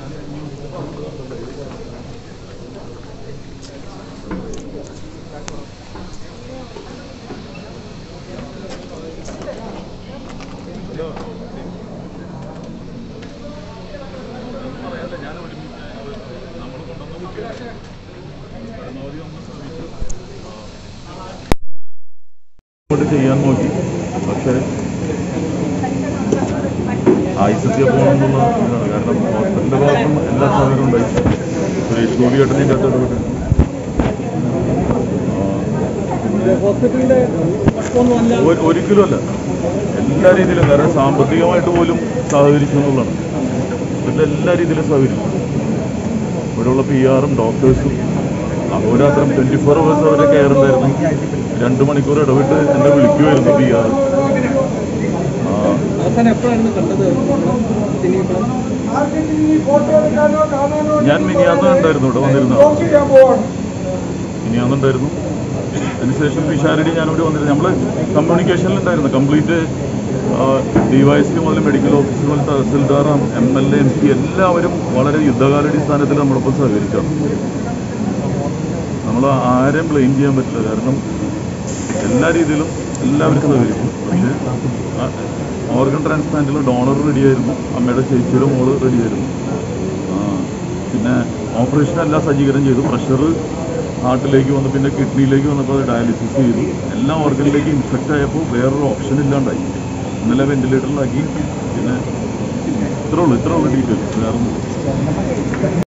ഇങ്ങോട്ട് ചെയ്യാൻ നോക്കി പക്ഷേ ഐസത്യ പോകണമെന്നുള്ള ഇതാണ് കാരണം ഹോസ്പിറ്റലിന്റെ ഭാഗത്തും എല്ലാ സൗകര്യവും ഉണ്ടായി സുരേഷ് ഗോപി ഏട്ടൻ ഇതിൻ്റെ അകത്ത് ഇടപെട്ട് ഹോസ്പിറ്റലിന്റെ ഒന്നും അല്ല ഒ- ഒരിക്കലും അല്ല എല്ലാ രീതിയിലും കാരണം സാമ്പത്തികമായിട്ട് പോലും സഹകരിച്ചു എന്നുള്ളതാണ് ഇതിൻ്റെ എല്ലാ രീതിയിലും സഹകരിച്ചു ഇവിടെയുള്ള പി ആറും ഡോക്ടേഴ്സും അഹോരാത്രം ട്വൻറ്റി ഫോർ അവേഴ്സ് അവരെ കെയർ ഉണ്ടായിരുന്നു രണ്ട് മണിക്കൂർ ഇടവിട്ട് എന്നെ വിളിക്കുമായിരുന്നു പി ആർ അവസാനം എപ്പോഴായിരുന്നു കണ്ടത് ഇനിയിപ്പം ഞാൻ മിനിയാന്ന് ഉണ്ടായിരുന്നു ഇവിടെ വന്നിരുന്നു മിനിയാന്നുണ്ടായിരുന്നു അതിനുശേഷം പിഷാരടി ഞാനിവിടെ വന്നിരുന്നു നമ്മൾ കമ്മ്യൂണിക്കേഷനിലുണ്ടായിരുന്നു കംപ്ലീറ്റ് ഡിവൈഎസ്പി മുതൽ മെഡിക്കൽ ഓഫീസർ മുതൽ tahsildar M L A M P എല്ലാവരും വളരെ യുദ്ധകാലാടിസ്ഥാനത്തിൽ നമ്മളൊപ്പം സഹകരിച്ചാണ് നമ്മൾ ആരെയും ബ്ലെയിം ചെയ്യാൻ പറ്റില്ല കാരണം എല്ലാ രീതിയിലും എല്ലാവരും സഹകരിച്ചു പക്ഷേ ഓർഗൻ ട്രാൻസ്പ്ലാന്റിൽ ഡോണർ റെഡിയായിരുന്നു അമ്മയുടെ ചേച്ചിയുടെ മോള് റെഡിയായിരുന്നു ആ, പിന്നെ ഓപ്പറേഷൻ എല്ലാം സജ്ജീകരണം ചെയ്തു പ്രഷർ ഹാർട്ടിലേക്ക് വന്നു പിന്നെ കിഡ്നിയിലേക്ക് വന്നപ്പോൾ അത് ഡയാലിസിസ് ചെയ്തു എല്ലാ ഓർഗനിലേക്ക് ഇൻഫെക്റ്റ് ആയപ്പോൾ വേറൊരു ഓപ്ഷൻ ഇല്ലാണ്ടായി ഇന്നലെ വെന്റിലേറ്ററിലാക്കി പിന്നെ ഇത്രേ ഉള്ളൂ ഇത്രേ ഉള്ളൂ ഡീറ്റെയിൽസ് വേറെ ഒന്നും